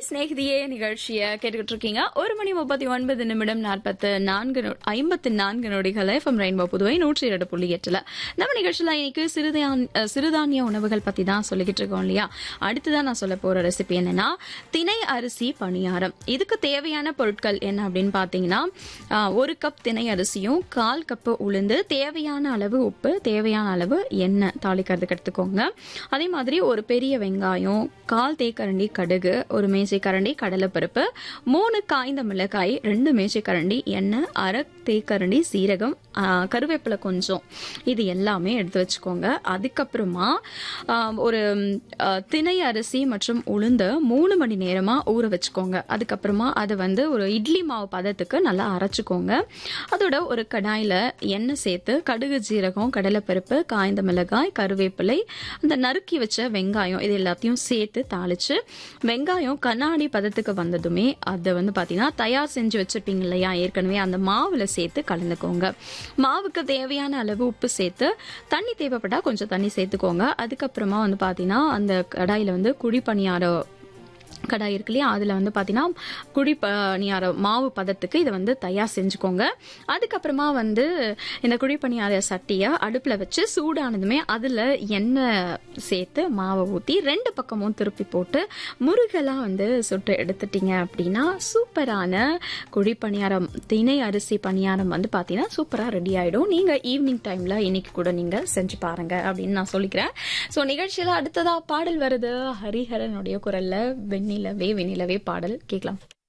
ஸ்நேகிதியே நிகழ்ச்சியை கேட்டுக்கிட்டு இருக்கீங்க ஒரு மணி முப்பத்தி ஒன்பது நிமிடம் நாற்பத்து நான்கு நொ- ஐம்பத்து நான்கு நொடிகள் எஃப்எம் ரெயின்போ புதுவை நூற்றி இரண்டு புள்ளி எட்டுல நம்ம நிகழ்ச்சியில இன்னைக்கு சிறுதான் அஹ், சிறுதானிய உணவுகள் பத்தி தான் சொல்லிக்கிட்டு இருக்கோம் இல்லையா அடுத்ததான் நான் சொல்ல போற ரெசிபி என்னன்னா திணை அரிசி பணியாரம் இதுக்கு தேவையான பொருட்கள் என்ன அப்படின்னு பாத்தீங்கன்னா ஆஹ், ஒரு கப் திணை அரிசியும் கால் கப்பு உளுந்து தேவையான அளவு உப்பு தேவையான அளவு எண்ணெய் தாளிக்கிறதுக்கு எடுத்துக்கோங்க அதே மாதிரி ஒரு பெரிய வெங்காயம் கால் தேக்கரண்டி கடுகு ஒரு மேசை கரண்டி கடலைப்பருப்பு மூணு காய்ந்த மிளகாய் ரெண்டு மேசை கரண்டி எண்ணெய் அரை தேக்கரண்டி சீரகம் ஆ, கருவேப்பிலை கொஞ்சம் இது எல்லாமே எடுத்து வச்சுக்கோங்க அதுக்கப்புறமா ஆ, ஒரு ஆ, திணை அரிசி மற்றும் உளுந்து மூணு மணி நேரமா ஊற வச்சுக்கோங்க அதுக்கப்புறமா அதை வந்து ஒரு இட்லி மாவு பதத்துக்கு நல்லா அரைச்சுக்கோங்க அதோட ஒரு கடாயில எண்ணெய் சேர்த்து கடுகு ஜீரகம் கடலைப்பருப்பு காய்ந்த மிளகாய் கருவேப்பிலை அந்த நறுக்கி வச்ச வெங்காயம் இது எல்லாத்தையும் சேர்த்து தாளிச்சு வெங்காயம் கண்ணாடி பதத்துக்கு வந்ததுமே அதை வந்து பாத்தீங்கன்னா தயார் செஞ்சு வச்சிருப்பீங்க இல்லையா ஏற்கனவே அந்த மாவுல சேர்த்து கலந்துக்கோங்க மாவுக்கு தேவையான அளவு உப்பு சேர்த்து தண்ணி தேவைப்பட்டா கொஞ்சம் தண்ணி சேர்த்துக்கோங்க அதுக்கப்புறமா வந்து பாத்தீங்கன்னா அந்த கடாயில வந்து குழி பணியாரம் கடாய் இருக்கு இல்லையா அதில் வந்து பார்த்தீங்கன்னா குழி பணியார மாவு பதத்துக்கு இதை வந்து தயார் செஞ்சுக்கோங்க அதுக்கப்புறமா வந்து இந்த குழி பணியார சட்டியை அடுப்பில் வச்சு சூடானதுமே அதில் எண்ணெய் சேர்த்து மாவை ஊற்றி ரெண்டு பக்கமும் திருப்பி போட்டு முருகலாக வந்து சுட்டு எடுத்துட்டீங்க அப்படின்னா சூப்பரான குழி பணியாரம் திணை அரிசி பணியாரம் வந்து பார்த்தீங்கன்னா சூப்பராக ரெடி ஆகிடும் நீங்கள் ஈவினிங் டைமில் இன்னைக்கு கூட நீங்கள் செஞ்சு பாருங்க அப்படின்னு நான் சொல்லிக்கிறேன் ஸோ நிகழ்ச்சியில் அடுத்ததாக பாடல் வருது ஹரிஹரனுடைய குரலில் வெண்ணிலவே வெண்ணிலவே பாடல் கேட்கலாம்